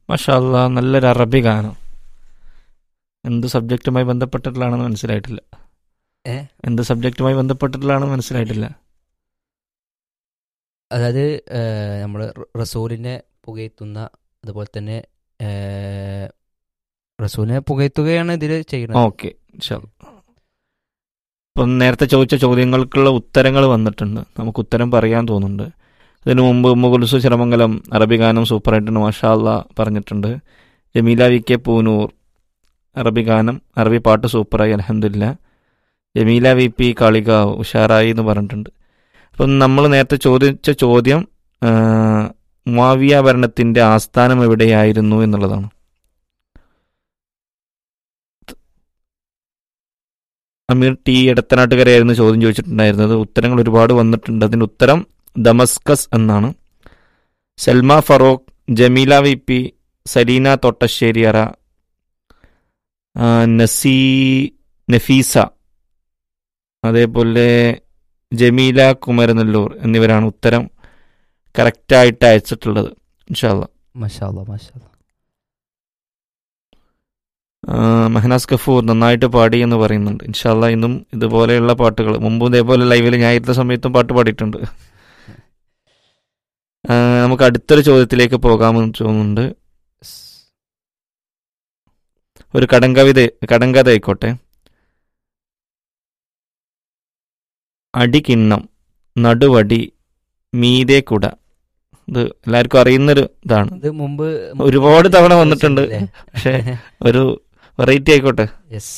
മഷാല്ല നല്ലൊരു അറബി ഗാനം എന്ത് സബ്ജക്റ്റുമായി ബന്ധപ്പെട്ടിട്ടുള്ളതാണെന്ന് മനസ്സിലായിട്ടില്ല ഏ? എന്ത് സബ്ജക്റ്റുമായി ബന്ധപ്പെട്ടിട്ടുള്ളതാണെന്ന് മനസ്സിലായിട്ടില്ല അതായത് നമ്മൾ റസൂലിനെ പുകയത്തുന്ന അതുപോലെ തന്നെ ഏഹ്, റസൂലിനെ പുകയത്തുകയാണ് ഇതിൽ ചെയ്യുന്നത് ഓക്കെ ഇപ്പം നേരത്തെ ചോദിച്ച ചോദ്യങ്ങൾക്കുള്ള ഉത്തരങ്ങൾ വന്നിട്ടുണ്ട് നമുക്ക് ഉത്തരം പറയാൻ തോന്നുന്നുണ്ട് ഇതിനു മുമ്പ് മുകുൽസു ചിറമംഗലം അറബി ഗാനം സൂപ്പറായിട്ടുണ്ട് മാഷാല്ല പറഞ്ഞിട്ടുണ്ട് ജമീല വി കെ പൂനൂർ അറബി ഗാനം അറബി പാട്ട് സൂപ്പറായി അലഹമില്ല ജമീല വി പി കാളികാവ് ഉഷാറായി എന്ന് പറഞ്ഞിട്ടുണ്ട് അപ്പം നമ്മൾ നേരത്തെ ചോദിച്ച ചോദ്യം ആ, മുആവിയ ഭരണത്തിൻ്റെ ആസ്ഥാനം എവിടെയായിരുന്നു എന്നുള്ളതാണ് അമീർ ടി എടത്തനാട്ടുകരയായിരുന്നു ചോദ്യം ചോദിച്ചിട്ടുണ്ടായിരുന്നത് ഉത്തരങ്ങൾ ഒരുപാട് വന്നിട്ടുണ്ട് അതിൻ്റെ ഉത്തരം ദമസ്കസ് എന്നാണ് സൽമ ഫറോക്ക് ജമീല വി പി സലീന തൊട്ടശ്ശേരിയറ ആ, നസീ നഫീസ അതേപോലെ ജമീല കുമരനെല്ലൂർ എന്നിവരാണ് ഉത്തരം കറക്റ്റായിട്ട് അയച്ചിട്ടുള്ളത് ഇൻഷാല്ല മഷാല്ല മഷാല്ല മെഹനാസ് കഫൂർ നന്നായിട്ട് പാടി എന്ന് പറയുന്നുണ്ട് ഇൻഷാല്ല ഇന്നും ഇതുപോലെയുള്ള പാട്ടുകൾ മുമ്പും ഇതേപോലെ ലൈവിൽ ഞാൻ ഇരുന്ന സമയത്തും പാട്ട് പാടിയിട്ടുണ്ട് ആ, നമുക്ക് അടുത്തൊരു ചോദ്യത്തിലേക്ക് പോകാമെന്ന് തോന്നുന്നുണ്ട് ഒരു കടങ്കവിത കടങ്കഥ ആയിക്കോട്ടെ അടികിണ്ണം നടുവടി മീതെ കുട ഇത് എല്ലാവർക്കും അറിയുന്നൊരു ഇതാണ് ഇത് മുമ്പ് ഒരുപാട് തവണ വന്നിട്ടുണ്ട് പക്ഷേ ഒരു വെറൈറ്റി ആയിക്കോട്ടെ യെസ്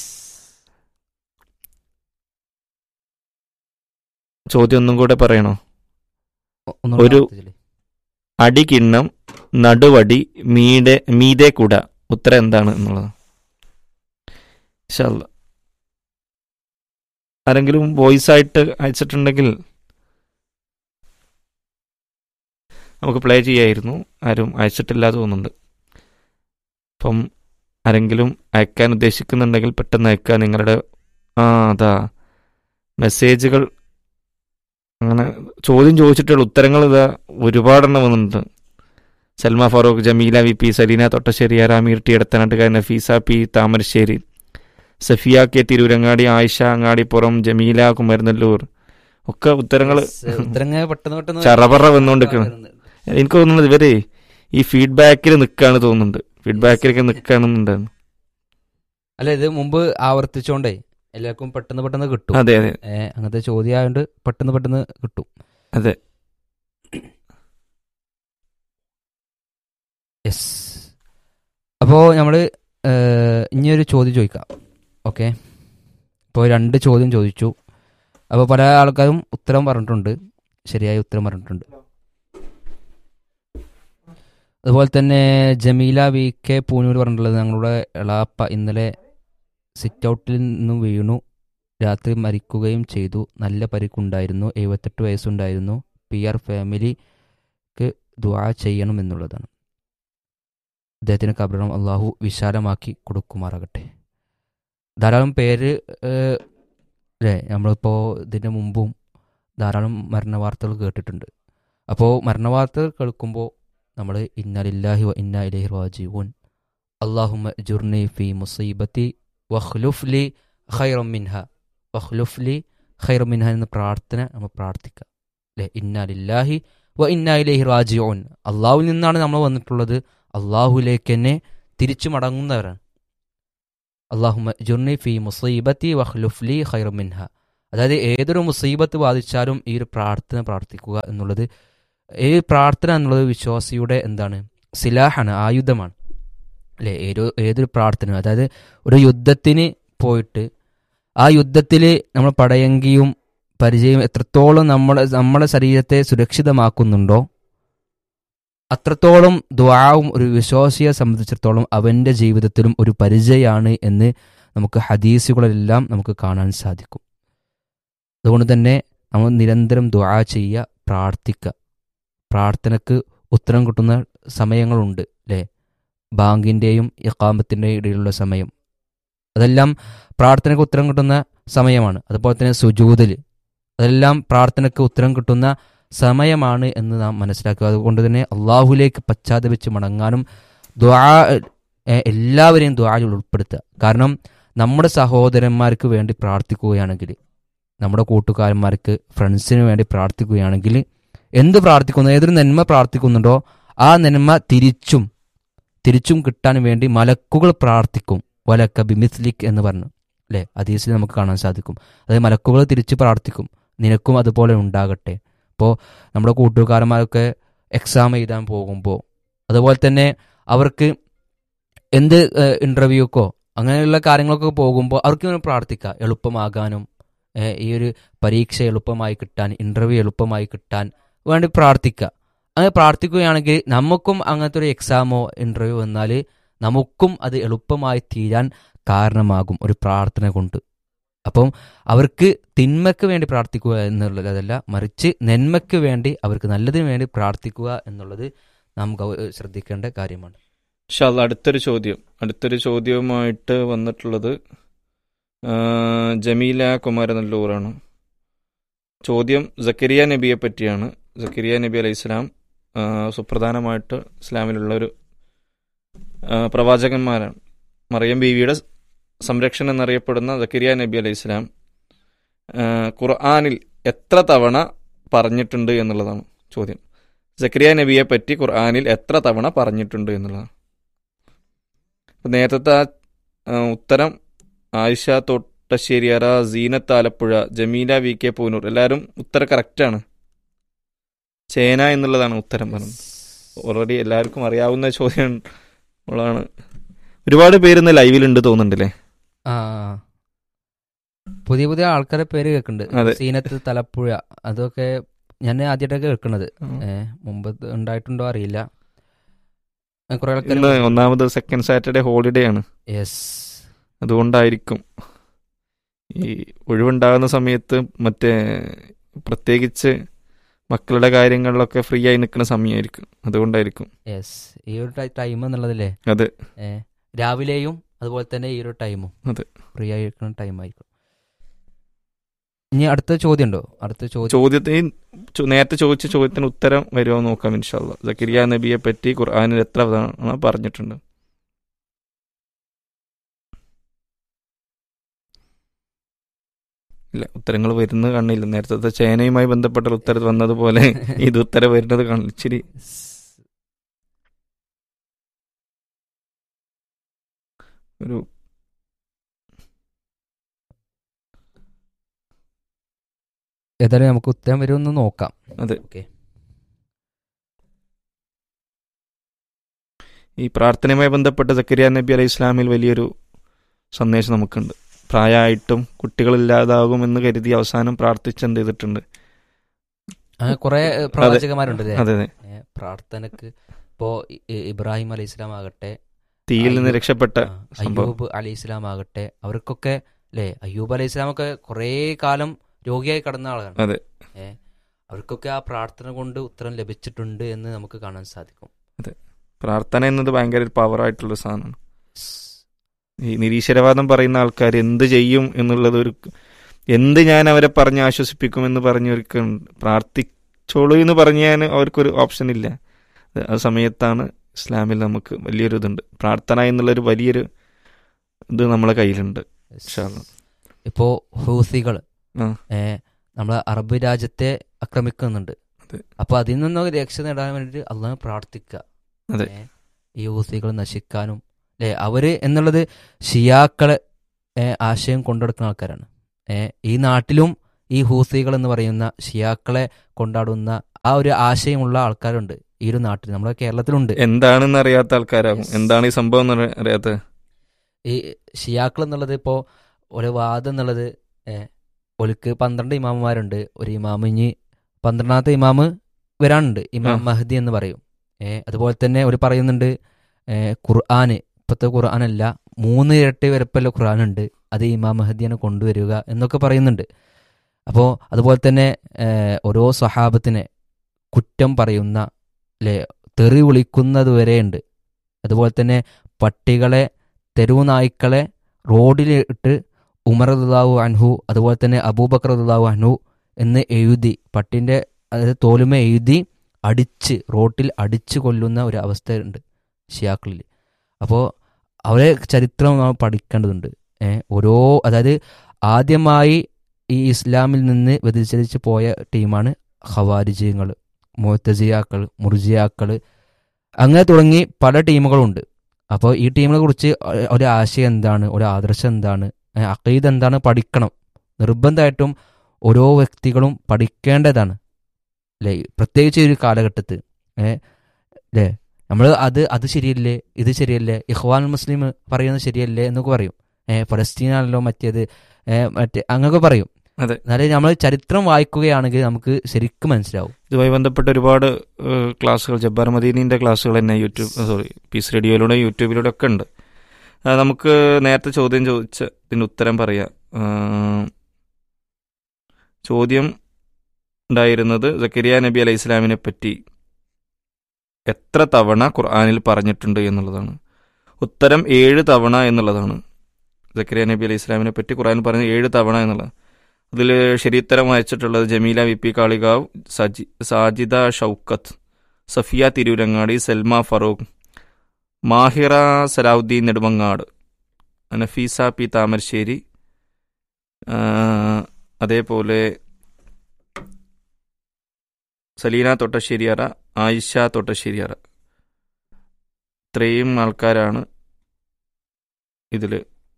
ചോദ്യം ഒന്നും കൂടെ പറയണോ ഒരു- അടികിണ്ണം നടുവടി മീടെ മീതെ കുട ഉത്തരം എന്താണ് എന്നുള്ളത് ഇൻഷാ അല്ലാ. ആരെങ്കിലും വോയിസ് ആയിട്ട് അയച്ചിട്ടുണ്ടെങ്കിൽ നമുക്ക് പ്ലേ ചെയ്യായിരുന്നു ആരും അയച്ചിട്ടില്ല തോന്നുന്നുണ്ട് അപ്പം ആരെങ്കിലും അയക്കാൻ ഉദ്ദേശിക്കുന്നുണ്ടെങ്കിൽ പെട്ടെന്ന് അയക്കുക നിങ്ങളുടെ ആ അതാ മെസ്സേജുകൾ അങ്ങനെ ചോദ്യം ചോദിച്ചിട്ടുള്ള ഉത്തരങ്ങൾ ഇതാ ഒരുപാടെണ്ണം വന്നിട്ടുണ്ട് സൽമ ഫാറൂഖ് ജമീല വി പി സലീന തൊട്ടശ്ശേരി ആരാമീർ ടി എടത്തനാട്ടുകാരൻ നഫീസ പി താമരശ്ശേരി സഫിയ കെ തിരൂരങ്ങാടി ആയിഷ അങ്ങാടിപ്പുറം ജമീല കുമരനെല്ലൂർ ഒക്കെ ഉത്തരങ്ങൾ ഉത്തരങ്ങൾ പെട്ടെന്ന് പെട്ടെന്ന് ചറപറ വന്നുകൊണ്ടിരിക്കുന്നു. എനിക്ക് തോന്നുന്നത് ഇവര് ഈ ഫീഡ്ബാക്കിൽ നിൽക്കാണ് തോന്നുന്നുണ്ട് ഫീഡ്ബാക്കിലൊക്കെ നിൽക്കാണെന്നുണ്ടായിരുന്നു അല്ല ഇത് മുമ്പ് ആവർത്തിച്ചോണ്ടേ എല്ലാവർക്കും പെട്ടെന്ന് പെട്ടെന്ന് കിട്ടും അതെ അതെ ഏ, അങ്ങനത്തെ ചോദ്യം ആയതുകൊണ്ട് പെട്ടെന്ന് പെട്ടെന്ന് കിട്ടും അതെ യെസ് അപ്പോൾ നമ്മൾ ഇനിയൊരു ചോദ്യം ചോദിക്കാം ഓക്കെ ഇപ്പോൾ രണ്ട് ചോദ്യം ചോദിച്ചു അപ്പോൾ പല ആൾക്കാരും ഉത്തരം പറഞ്ഞിട്ടുണ്ട് ശരിയായ ഉത്തരം പറഞ്ഞിട്ടുണ്ട് അതുപോലെ തന്നെ ജമീല വി കെ പൂനൂർ പറഞ്ഞിട്ടുള്ളത് ഞങ്ങളുടെ എളാപ്പ ഇന്നലെ സിറ്റ് ഔട്ടിൽ നിന്നും വീണു രാത്രി മരിക്കുകയും ചെയ്തു നല്ല പരിക്കുണ്ടായിരുന്നു എഴുപത്തെട്ട് വയസ്സുണ്ടായിരുന്നു പി ആർ ഫാമിലിക്ക് ദുആ ചെയ്യണം എന്നുള്ളതാണ് അദ്ദേഹത്തിന് കബറിടം അള്ളാഹു വിശാലമാക്കി കൊടുക്കുമാറാകട്ടെ ധാരാളം പേര് ഏഹ്, അല്ലേ നമ്മളിപ്പോൾ ഇതിൻ്റെ മുമ്പും ധാരാളം മരണവാർത്തകൾ കേട്ടിട്ടുണ്ട് അപ്പോൾ മരണവാർത്തകൾ കേൾക്കുമ്പോൾ നമ്മൾ ഇന്നലില്ലാഹി വ ഇന്ന ഇലൈഹി റാജിഊൻ അള്ളാഹുമ ജുർനി ഫി മുസീബത്തി വഖ്ലുഫ്ലി ഖൈറം മിൻഹ വഖ്ലുഫ്ലി ഖൈറം മിൻഹ എന്ന പ്രാർത്ഥന നമ്മൾ പ്രാർത്ഥിക്കുക അല്ലേ ഇന്നാലില്ലാഹി വ ഇന്ന ഇലൈഹി റാജിഊൻ അള്ളാഹുവിൽ നിന്നാണ് നമ്മൾ വന്നിട്ടുള്ളത് അള്ളാഹുലേക്ക് തന്നെ തിരിച്ചു മടങ്ങുന്നവരാണ് അള്ളാഹുമ ജുർനി ഫി മുസീബത്തി വഖ്ലുഫ്ലി ഖൈറം മിൻഹ അതായത് ഏതൊരു മുസീബത്ത് ബാധിച്ചാലും ഈ ഒരു പ്രാർത്ഥന പ്രാർത്ഥിക്കുക എന്നുള്ളത് ഈ പ്രാർത്ഥന എന്നുള്ളത് വിശ്വാസിയുടെ എന്താണ് സിലാഹാണ് ആയുധമാണ് അല്ലേ ഏതോ ഏതൊരു പ്രാർത്ഥന അതായത് ഒരു യുദ്ധത്തിന് പോയിട്ട് ആ യുദ്ധത്തിൽ നമ്മൾ പടയങ്കിയും പരിചയം എത്രത്തോളം നമ്മളെ നമ്മളെ ശരീരത്തെ സുരക്ഷിതമാക്കുന്നുണ്ടോ അത്രത്തോളം ദ്വാവും ഒരു വിശ്വാസിയെ സംബന്ധിച്ചിടത്തോളം അവൻ്റെ ജീവിതത്തിലും ഒരു പരിചയമാണ് എന്ന് നമുക്ക് ഹദീസുകളിലെല്ലാം നമുക്ക് കാണാൻ സാധിക്കും അതുകൊണ്ട് തന്നെ നമ്മൾ നിരന്തരം ദ്വാ ചെയ്യുക പ്രാർത്ഥിക്കുക പ്രാർത്ഥനയ്ക്ക് ഉത്തരം കിട്ടുന്ന സമയങ്ങളുണ്ട് അല്ലേ ബാങ്കിൻ്റെയും ഇക്കാമത്തിൻ്റെയും ഇടയിലുള്ള സമയം അതെല്ലാം പ്രാർത്ഥനയ്ക്ക് ഉത്തരം കിട്ടുന്ന സമയമാണ് അതുപോലെ തന്നെ സുജൂതിൽ അതെല്ലാം പ്രാർത്ഥനയ്ക്ക് ഉത്തരം കിട്ടുന്ന സമയമാണ് എന്ന് നാം മനസ്സിലാക്കുക അതുകൊണ്ട് തന്നെ അള്ളാഹുലേക്ക് പശ്ചാത്തപിച്ച് മടങ്ങാനും ദ്വാ ഏഹ്, എല്ലാവരെയും ദ്വായിൽ ഉൾപ്പെടുത്തുക കാരണം നമ്മുടെ സഹോദരന്മാർക്ക് വേണ്ടി പ്രാർത്ഥിക്കുകയാണെങ്കിൽ നമ്മുടെ കൂട്ടുകാരന്മാർക്ക് ഫ്രണ്ട്സിന് വേണ്ടി പ്രാർത്ഥിക്കുകയാണെങ്കിൽ എന്ത് പ്രാർത്ഥിക്കുന്നു ഏതൊരു നന്മ പ്രാർത്ഥിക്കുന്നുണ്ടോ ആ നന്മ തിരിച്ചും തിരിച്ചും കിട്ടാൻ വേണ്ടി മലക്കുകൾ പ്രാർത്ഥിക്കും വലക്ക ബിമിസ്ലിക് എന്ന് പറഞ്ഞു അല്ലേ അതീസിൽ നമുക്ക് കാണാൻ സാധിക്കും അതായത് മലക്കുകൾ തിരിച്ച് പ്രാർത്ഥിക്കും നിനക്കും അതുപോലെ ഉണ്ടാകട്ടെ ഇപ്പോൾ നമ്മുടെ കൂട്ടുകാരന്മാരൊക്കെ എക്സാം എഴുതാൻ പോകുമ്പോൾ അതുപോലെ തന്നെ അവർക്ക് എന്ത് ഇൻ്റർവ്യൂക്കോ അങ്ങനെയുള്ള കാര്യങ്ങളൊക്കെ പോകുമ്പോൾ അവർക്ക് ഇങ്ങനെ പ്രാർത്ഥിക്കുക എളുപ്പമാകാനും ഏഹ്, ഈ ഒരു പരീക്ഷ എളുപ്പമായി കിട്ടാൻ ഇൻ്റർവ്യൂ എളുപ്പമായി കിട്ടാൻ വേണ്ടി പ്രാർത്ഥിക്കുക അങ്ങനെ പ്രാർത്ഥിക്കുകയാണെങ്കിൽ നമുക്കും അങ്ങനത്തെ ഒരു എക്സാമോ ഇൻ്റർവ്യൂ വന്നാൽ നമുക്കും അത് എളുപ്പമായി തീരാൻ കാരണമാകും ഒരു പ്രാർത്ഥന കൊണ്ട് അപ്പം അവർക്ക് തിന്മയ്ക്ക് വേണ്ടി പ്രാർത്ഥിക്കുക എന്നുള്ളതല്ല മറിച്ച് നന്മയ്ക്ക് വേണ്ടി അവർക്ക് നല്ലതിന് വേണ്ടി പ്രാർത്ഥിക്കുക എന്നുള്ളത് നാം ഗൗ- ശ്രദ്ധിക്കേണ്ട കാര്യമാണ് ഷാല്ല അടുത്തൊരു ചോദ്യം അടുത്തൊരു ചോദ്യവുമായിട്ട് വന്നിട്ടുള്ളത് ആ, ജമീല കുമാരനല്ലൂറാണ് ചോദ്യം സക്കരിയ നബിയെ പറ്റിയാണ് സക്കരിയ നബി അലൈഹി സ്വലാം സുപ്രധാനമായിട്ട് ഇസ്ലാമിലുള്ള ഒരു ആ, പ്രവാചകന്മാരാണ് മറിയം ബീവിയുടെ സംരക്ഷണം എന്നറിയപ്പെടുന്ന സക്കരിയ നബി അലൈഹി സ്വലാം ഖുർആാനിൽ എത്ര തവണ പറഞ്ഞിട്ടുണ്ട് എന്നുള്ളതാണ് ചോദ്യം സക്കരിയ നബിയെ പറ്റി ഖുർആാനിൽ എത്ര തവണ പറഞ്ഞിട്ടുണ്ട് എന്നുള്ളതാണ് അപ്പൊ നേരത്തെ ആ, ആ, ഉത്തരം ആയിഷ തൊട്ടശ്ശേരിയറ സീനത്ത് ആലപ്പുഴ ജമീല വി കെ പൂനൂർ എല്ലാവരും ഉത്തരം കറക്റ്റാണ് ചേന എന്നുള്ളതാണ് ഉത്തരം പറഞ്ഞത് ഓൾറെഡി എല്ലാവർക്കും അറിയാവുന്ന ചോദ്യം ഉള്ളതാണ് ഒരുപാട് പേര് ഇന്ന് ലൈവിലുണ്ട് തോന്നുന്നുണ്ടല്ലേ ആ പുതിയ പുതിയ ആൾക്കാരെ പേര് കേൾക്കുന്നുണ്ട് അതെ. സീനത്ത് തലപ്പുഴ അതൊക്കെ ഞാൻ ആദ്യമായിട്ടൊക്കെ കേൾക്കുന്നത് ഏ, മുമ്പ് ഇത് ഉണ്ടായിട്ടുണ്ടോ അറിയില്ല കുറെ ആൾക്കാർ ഇന്ന് ഒന്നാമത് സെക്കൻഡ് സാറ്റർഡേ ഹോളിഡേ ആണ് യെസ് അതുകൊണ്ടായിരിക്കും ഈ ഒഴിവുണ്ടാകുന്ന സമയത്ത് മറ്റേ പ്രത്യേകിച്ച് മക്കളുടെ കാര്യങ്ങളിലൊക്കെ ഫ്രീ ആയി നിൽക്കുന്ന സമയമായിരിക്കും അതുകൊണ്ടായിരിക്കും യെസ് ഈ ഒരു ടൈം എന്നുള്ളതല്ലേ അതെ ഏ, രാവിലെയും അതുപോലെ തന്നെ ഈ ഒരു ടൈമും അതെ. ഫ്രീ ആയിരിക്കുന്ന ടൈമായിരിക്കും ഇനി അടുത്ത ചോദ്യം ഉണ്ടോ അടുത്ത ചോദ്യം ചോദ്യത്തിന് ചോ- നേരത്തെ ചോദിച്ച ചോദ്യത്തിന് ഉത്തരം വരുമോ എന്ന് നോക്കാം ഇൻഷാല്ല സക്കരിയ നബിയെ പറ്റി ഖുർആാനിൽ എത്ര തവണ പറഞ്ഞിട്ടുണ്ട് ഇല്ല ഉത്തരങ്ങൾ വരുന്നത് കാണില്ല നേരത്തെ ചേനയുമായി ബന്ധപ്പെട്ട ഉത്തരം വന്നതുപോലെ ഇത് ഉത്തരം വരുന്നത് കാണില്ല ഇച്ചിരി ഒരു ഏതായാലും നമുക്ക് ഉത്തരം വരുമെന്ന് നോക്കാം അതെ. ഓക്കെ ഈ പ്രാർത്ഥനയുമായി ബന്ധപ്പെട്ട സക്കരിയ നബി അലൈഹി ഇസ്ലാമിൽ വലിയൊരു സന്ദേശം നമുക്കുണ്ട് പ്രായമായിട്ടും കുട്ടികളില്ലാതാകുമെന്ന് കരുതി അവസാനം പ്രാർത്ഥിച്ച് എന്ത് ചെയ്തിട്ടുണ്ട് അങ്ങനെ കുറെ പ്രവാചകന്മാരുണ്ട് അല്ലേ അതെ അതെ ഏ, പ്രാർത്ഥനക്ക് ഇപ്പോ ഇ- ഇ- ഇബ്രാഹിം അലൈഹി ഇസ്ലാം ആകട്ടെ തീയിൽ നിന്ന് അയ്യോ. രക്ഷപ്പെട്ട ആ, സംഭവം അയ്യൂബ് അലൈഹി ഇസ്ലാം ആകട്ടെ അവർക്കൊക്കെ അല്ലേ അയ്യൂബ് അലൈഹി ഇസ്ലാം ഒക്കെ കുറേ കാലം രോഗിയായി കടന്ന ആളാണ് അതെ. ഏ അവർക്കൊക്കെ ആ പ്രാർത്ഥന കൊണ്ട് ഉത്തരം ലഭിച്ചിട്ടുണ്ട് എന്ന് നമുക്ക് കാണാൻ സാധിക്കും പ്രാർത്ഥന എന്നത് ഭയങ്കര ഒരു പവറായിട്ടുള്ള സാധനമാണ് ഈ നിരീശ്വരവാദം പറയുന്ന ആൾക്കാർ എന്ത് ചെയ്യും എന്നുള്ളത് ഒരു എന്ത് ഞാൻ അവരെ പറഞ്ഞ് ആശ്വസിപ്പിക്കുമെന്ന് പറഞ്ഞവർക്ക് പ്രാർത്ഥിച്ചോളൂ എന്ന് പറഞ്ഞാൽ അവർക്കൊരു ഓപ്ഷൻ ഇല്ല അത് ആ സമയത്താണ് ഇസ്ലാമിൽ നമുക്ക് വലിയൊരു ഇതുണ്ട് പ്രാർത്ഥന എന്നുള്ളൊരു വലിയൊരു ഇത് നമ്മളെ കയ്യിലുണ്ട് ഇൻഷാ അല്ലാ. ഇപ്പോ ഹൂസികൾ ആ. ഏ നമ്മളെ അറബ് രാജ്യത്തെ ആക്രമിക്കുന്നുണ്ട് അതെ. അപ്പൊ അതിൽ നിന്നൊക്കെ രക്ഷ നേടാൻ വേണ്ടിട്ട് അള്ളാഹ് പ്രാർത്ഥിക്കുക അതെ. ഏ, ഈ ഹൂസികൾ നശിക്കാനും അല്ലെ അവര് എന്നുള്ളത് ഷിയാക്കളെ ഏ, ആശയം കൊണ്ടെടുക്കുന്ന ആൾക്കാരാണ് ഏ, ഈ നാട്ടിലും ഈ ഹൂസികൾ എന്ന് പറയുന്ന ഷിയാക്കളെ കൊണ്ടാടുന്ന ആ ഒരു ആശയമുള്ള ആൾക്കാരുണ്ട് ഈ ഒരു നാട്ടിൽ നമ്മുടെ കേരളത്തിലുണ്ട് എന്താണെന്ന് അറിയാത്ത ആൾക്കാരാകും Yes. എന്താണ് ഈ സംഭവം എന്ന് അറിയാത്ത ഈ ഷിയാക്കൾ എന്നുള്ളത് ഇപ്പോൾ ഒരു വാദം എന്നുള്ളത് ഏഹ്, ഒലിക്ക് പന്ത്രണ്ട് ഇമാമുമാരുണ്ട് ഒരു ഇമാമ് ഇനി പന്ത്രണ്ടാമത്തെ ഇമാമ് വരാനുണ്ട് ഇമാം ആ. മഹദി എന്ന് പറയും ഏഹ്, അതുപോലെ തന്നെ ഒരു പറയുന്നുണ്ട് ഏഹ്, ഖുർആന് ഇപ്പോഴത്തെ ഖുർആനല്ല മൂന്ന് ഇരട്ടി വരപ്പല്ല ഖുർആനുണ്ട് അത് ഇമാം മഹദിയാണ് കൊണ്ടുവരിക എന്നൊക്കെ പറയുന്നുണ്ട് അപ്പോൾ അതുപോലെ തന്നെ ഏഹ്, ഓരോ സഹാബത്തിനെ കുറ്റം പറയുന്ന അല്ലെ തെറി വിളിക്കുന്നത് വരെയുണ്ട് അതുപോലെ തന്നെ പട്ടികളെ തെരുവു നായ്ക്കളെ റോഡിൽ ഇട്ട് ഉമർ റദാവു അൻഹു അതുപോലെ തന്നെ അബൂബക്കർ റദാവു അൻഹു എന്ന് എഴുതി പട്ടിന്റെ അതായത് തോലുമ എഴുതി അടിച്ച് റോട്ടിൽ അടിച്ചു കൊല്ലുന്ന ഒരു അവസ്ഥയുണ്ട് ഷിയാക്കളിൽ അപ്പോൾ അവരെ ചരിത്രം നാം പഠിക്കേണ്ടതുണ്ട് ഏ, ഓരോ അതായത് ആദ്യമായി ഈ ഇസ്ലാമിൽ നിന്ന് വ്യതിചലിച്ച് പോയ ടീമാണ് ഖവാരിജയങ്ങൾ മുത്തസിയാക്കൾ മുർജിയാക്കൾ അങ്ങനെ തുടങ്ങി പല ടീമുകളുണ്ട് അപ്പോൾ ഈ ടീമിനെ കുറിച്ച് ഒരു ആശയം എന്താണ് ഒരു ആദർശം എന്താണ് ഏ, അഖീദ് എന്താണ് പഠിക്കണം നിർബന്ധമായിട്ടും ഓരോ വ്യക്തികളും പഠിക്കേണ്ടതാണ് അല്ലേ പ്രത്യേകിച്ച് ഈ ഒരു കാലഘട്ടത്തിൽ ഏ അല്ലേ നമ്മൾ അത് അത് ശരിയല്ലേ ഇത് ശരിയല്ലേ ഇഹ്വാൻ മുസ്ലിം പറയുന്നത് ശരിയല്ലേ എന്നൊക്കെ പറയും ഏ ഫലസ്തീനാണല്ലോ മറ്റേത് ഏ മറ്റേ അങ്ങനെയൊക്കെ പറയും അതെ. എന്നാലും നമ്മൾ ചരിത്രം വായിക്കുകയാണെങ്കിൽ നമുക്ക് ശരിക്കും മനസ്സിലാവും ഇതുമായി ബന്ധപ്പെട്ട് ഒരുപാട് ഏഹ്, ക്ലാസ്സുകൾ ജബ്ബാർ മദീനിന്റെ ക്ലാസ്സുകൾ തന്നെ യൂട്യൂബ് സോറി പീസ് റേഡിയോയിലൂടെ യൂട്യൂബിലൂടെ ഒക്കെ ഉണ്ട് ആ, നമുക്ക് നേരത്തെ ചോദ്യം ചോദിച്ച ഇതിന് ഉത്തരം പറയാം ആ, ചോദ്യം ഉണ്ടായിരുന്നത് സക്കരിയ നബി അലൈഹി ഇസ്ലാമിനെ പറ്റി എത്ര തവണ ഖുർആനിൽ പറഞ്ഞിട്ടുണ്ട് എന്നുള്ളതാണ് ഉത്തരം ഏഴ് തവണ എന്നുള്ളതാണ് സക്കരിയ നബി അലൈഹി ഇസ്ലാമിനെ പറ്റി ഖുർആനിൽ പറഞ്ഞ ഏഴ് തവണ എന്നുള്ളത് അതിൽ ശരിയുത്തരം അയച്ചിട്ടുള്ളത് ജമീല വി പി കാളികാവ് സജി സാജിദ ഷൗക്കത്ത് സഫിയ തിരൂരങ്ങാടി സൽമ ഫറൂഖ് മാഹിറ സലാഹുദ്ദീൻ നെടുമങ്ങാട് നഫീസ പി താമരശ്ശേരി ആ, അതേപോലെ സലീന തൊട്ടശ്ശേരിയറ ആയിഷ തൊട്ടശ്ശേരിയറ ഇത്രയും ആൾക്കാരാണ് ഇതിൽ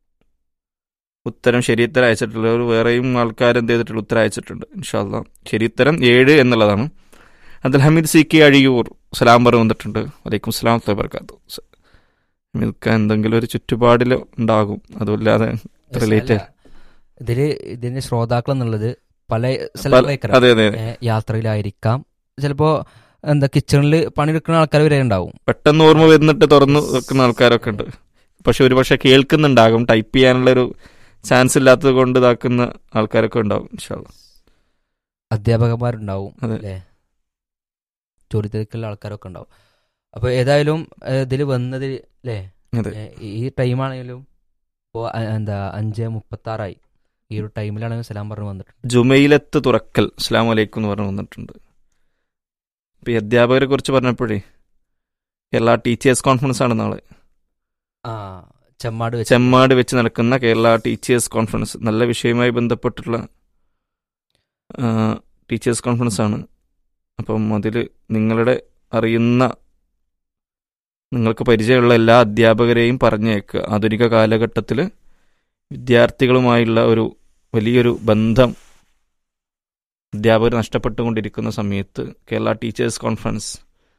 ഉത്തരം ശരിയുത്തരം അയച്ചിട്ടുള്ളവർ വേറെയും ആൾക്കാർ എന്ത് ചെയ്തിട്ടുള്ള ഉത്തരം അയച്ചിട്ടുണ്ട് ഇൻഷാല്ല ശരിയുത്തരം ഏഴ് എന്നുള്ളതാണ് അബ്ദുൽ ഹമീദ് സി കെ അഴിയൂർ സലാം പറഞ്ഞു വന്നിട്ടുണ്ട് വലൈക്കും സ്ലാം വർക്കാത്തു ഹമീദ്ക്ക് എന്തെങ്കിലും ഒരു ചുറ്റുപാടിൽ ഉണ്ടാകും അതുമില്ലാതെ റിലേറ്റ് അല്ല, ഇതില് ഇതിന്റെ ശ്രോതാക്കൾ എന്നുള്ളത് പല സ്ഥലങ്ങളേക്കറ അതെ അതെ അതെ. യാത്രയിലായിരിക്കാം ചിലപ്പോ എന്താ കിച്ചണിൽ പണിയെടുക്കുന്ന ആൾക്കാർ വരെ ഉണ്ടാവും പെട്ടെന്ന് ഓർമ്മ വരുന്നിട്ട് തുറന്നു വെക്കുന്ന ആൾക്കാരൊക്കെ ഉണ്ട് പക്ഷെ ഒരു പക്ഷെ കേൾക്കുന്നുണ്ടാകും ടൈപ്പ് ചെയ്യാനുള്ള ഒരു ചാൻസ് ഇല്ലാത്തത് കൊണ്ട് ഇതാക്കുന്ന ആൾക്കാരൊക്കെ ഉണ്ടാവും ഇൻഷാല്ല അധ്യാപകന്മാരുണ്ടാവും അതെ. അല്ലേ ജോലി തിരക്കുള്ള ആൾക്കാരൊക്കെ ഉണ്ടാവും അപ്പൊ ഏതായാലും ഇതിൽ വന്നത് അല്ലേ അതെ ഏ, ഈ ടൈമാണെങ്കിലും ഇപ്പോൾ എന്താ അഞ്ച് മുപ്പത്തി ആറായി ഈ ഒരു ടൈമിലാണെങ്കിലും സലാം പറഞ്ഞു വന്നിട്ടുണ്ട് ജുമയിലത്ത് തുറക്കൽ അസ്ലാം വലൈക്കും എന്ന് പറഞ്ഞു വന്നിട്ടുണ്ട് ഇപ്പൊ ഈ അധ്യാപകരെ കുറിച്ച് പറഞ്ഞപ്പോഴേ കേരള ടീച്ചേഴ്സ് കോൺഫറൻസ് ആണ് നാളെ ആ ചെമ്മാട് വെച്ച് ചെമ്മാട് വെച്ച് നടക്കുന്ന കേരള ടീച്ചേഴ്സ് കോൺഫറൻസ് നല്ല വിഷയവുമായി ബന്ധപ്പെട്ടുള്ള ആ, ടീച്ചേഴ്സ് കോൺഫറൻസ് ആണ് അപ്പം അതിൽ നിങ്ങളുടെ അറിയുന്ന നിങ്ങൾക്ക് പരിചയമുള്ള എല്ലാ അധ്യാപകരെയും പറഞ്ഞേക്കുക ആധുനിക കാലഘട്ടത്തിൽ വിദ്യാർത്ഥികളുമായുള്ള ഒരു വലിയൊരു ബന്ധം അധ്യാപകർ നഷ്ടപ്പെട്ടുകൊണ്ടിരിക്കുന്ന സമയത്ത് കേരള ടീച്ചേഴ്സ് കോൺഫറൻസ്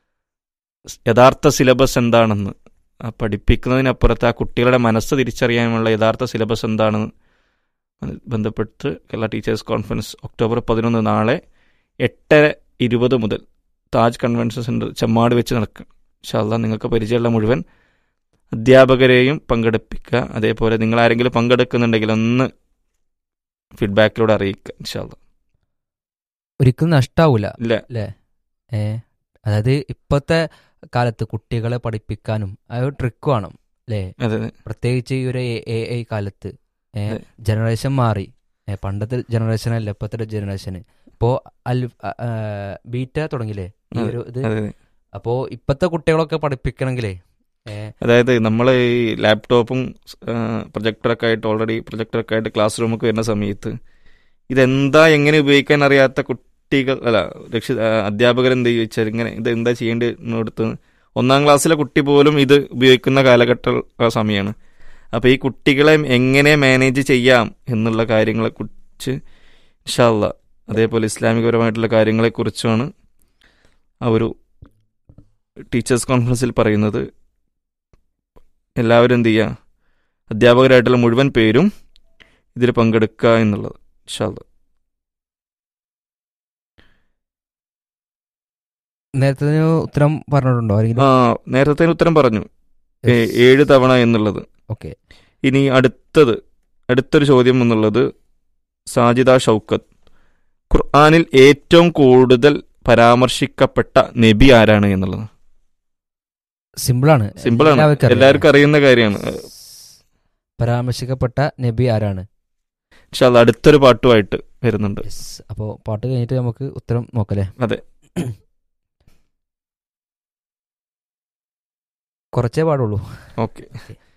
യഥാർത്ഥ സിലബസ് എന്താണെന്ന് ആ പഠിപ്പിക്കുന്നതിനപ്പുറത്ത് ആ കുട്ടികളുടെ മനസ്സ് തിരിച്ചറിയാനുള്ള യഥാർത്ഥ സിലബസ് എന്താണെന്ന് അത് ബന്ധപ്പെട്ട് കേരള ടീച്ചേഴ്സ് കോൺഫറൻസ് ഒക്ടോബർ പതിനൊന്ന് നാളെ എട്ടര ഇരുപത് മുതൽ താജ് കൺവെൻഷൻ സെൻറ്റർ ചെമ്മാട് വെച്ച് നടക്കും ഇൻഷാല്ല നിങ്ങൾക്ക് പരിചയമുള്ള മുഴുവൻ അധ്യാപകരെയും പങ്കെടുപ്പിക്കുക അതേപോലെ നിങ്ങൾ ആരെങ്കിലും പങ്കെടുക്കുന്നുണ്ടെങ്കിൽ ഒന്ന് ഫീഡ്ബാക്കിലൂടെ അറിയിക്കുക ഇൻഷാല്ല ഒരിക്കലും നഷ്ടാവൂല ഇല്ല ഏ അതായത് ഇപ്പോഴത്തെ കാലത്ത് കുട്ടികളെ പഠിപ്പിക്കാനും ആ ഒരു ട്രിക്ക് വേണം അല്ലേ അതെ അതെ പ്രത്യേകിച്ച് ഈ ഒരു എ ഐ കാലത്ത് ഏ അതെ. ജനറേഷൻ മാറി ഏ പണ്ടത്തെ ജനറേഷൻ അല്ല ഇപ്പോഴത്തെ ജനറേഷൻ ഇപ്പോ അൽ ആ, ആ, ബീറ്റ തുടങ്ങിയില്ലേ ഈ അതെ. ഒരു ഇത് അതെ അതെ അപ്പോ ഇപ്പത്തെ കുട്ടികളൊക്കെ പഠിപ്പിക്കണമെങ്കിലേ ഏ അതായത് നമ്മൾ ഈ ലാപ്ടോപ്പും പ്രൊജക്ടറൊക്കെ ആയിട്ട് ഓൾറെഡി പ്രൊജക്ടറൊക്കെ ആയിട്ട് ക്ലാസ് റൂമൊക്കെ വരുന്ന സമയത്ത് ഇതെന്താ എങ്ങനെ ഉപയോഗിക്കാൻ അറിയാത്ത കുട്ടികൾ അല്ല രക്ഷി അധ്യാപകർ എന്ത് ചോദിച്ചാൽ ഇങ്ങനെ ഇത് എന്താ ചെയ്യേണ്ടത് ഒന്നാം ക്ലാസ്സിലെ കുട്ടി പോലും ഇത് ഉപയോഗിക്കുന്ന കാലഘട്ട ആ സമയമാണ് അപ്പോൾ ഈ കുട്ടികളെ എങ്ങനെ മാനേജ് ചെയ്യാം എന്നുള്ള കാര്യങ്ങളെക്കുറിച്ച് ഇൻഷാല്ല അതേപോലെ ഇസ്ലാമികപരമായിട്ടുള്ള കാര്യങ്ങളെക്കുറിച്ചുമാണ് ആ ഒരു ടീച്ചേഴ്സ് കോൺഫറൻസിൽ പറയുന്നത് എല്ലാവരും എന്ത് ചെയ്യുക അധ്യാപകരായിട്ടുള്ള മുഴുവൻ പേരും ഇതിൽ പങ്കെടുക്കുക എന്നുള്ളത് ഇൻഷാല്ല നേരത്തെ ഇതിന് ഉത്തരം പറഞ്ഞിട്ടുണ്ടോ ആരെങ്കിലും ആ നേരത്തെ ഉത്തരം പറഞ്ഞു ഏ- ഏഴ് തവണ എന്നുള്ളത് ഓക്കെ ഇനി അടുത്തത് അടുത്തൊരു ചോദ്യം എന്നുള്ളത് സാജിദ ഷൗക്കത്ത് ഖുർആനിൽ ഏറ്റവും കൂടുതൽ പരാമർശിക്കപ്പെട്ട നബി ആരാണ് എന്നുള്ളത് സിമ്പിളാണ് സിമ്പിളാണ് എല്ലാവർക്കും അറിയാം. എല്ലാവർക്കും അറിയുന്ന കാര്യമാണ് പരാമർശിക്കപ്പെട്ട നബി ആരാണ് പക്ഷെ അത് അടുത്തൊരു പാട്ടുമായിട്ട് വരുന്നുണ്ട് യെസ് അപ്പോൾ പാട്ട് കഴിഞ്ഞിട്ട് നമുക്ക് ഉത്തരം നോക്കല്ലേ അതെ കുറച്ചേ പാടുള്ളൂ ഓക്കെ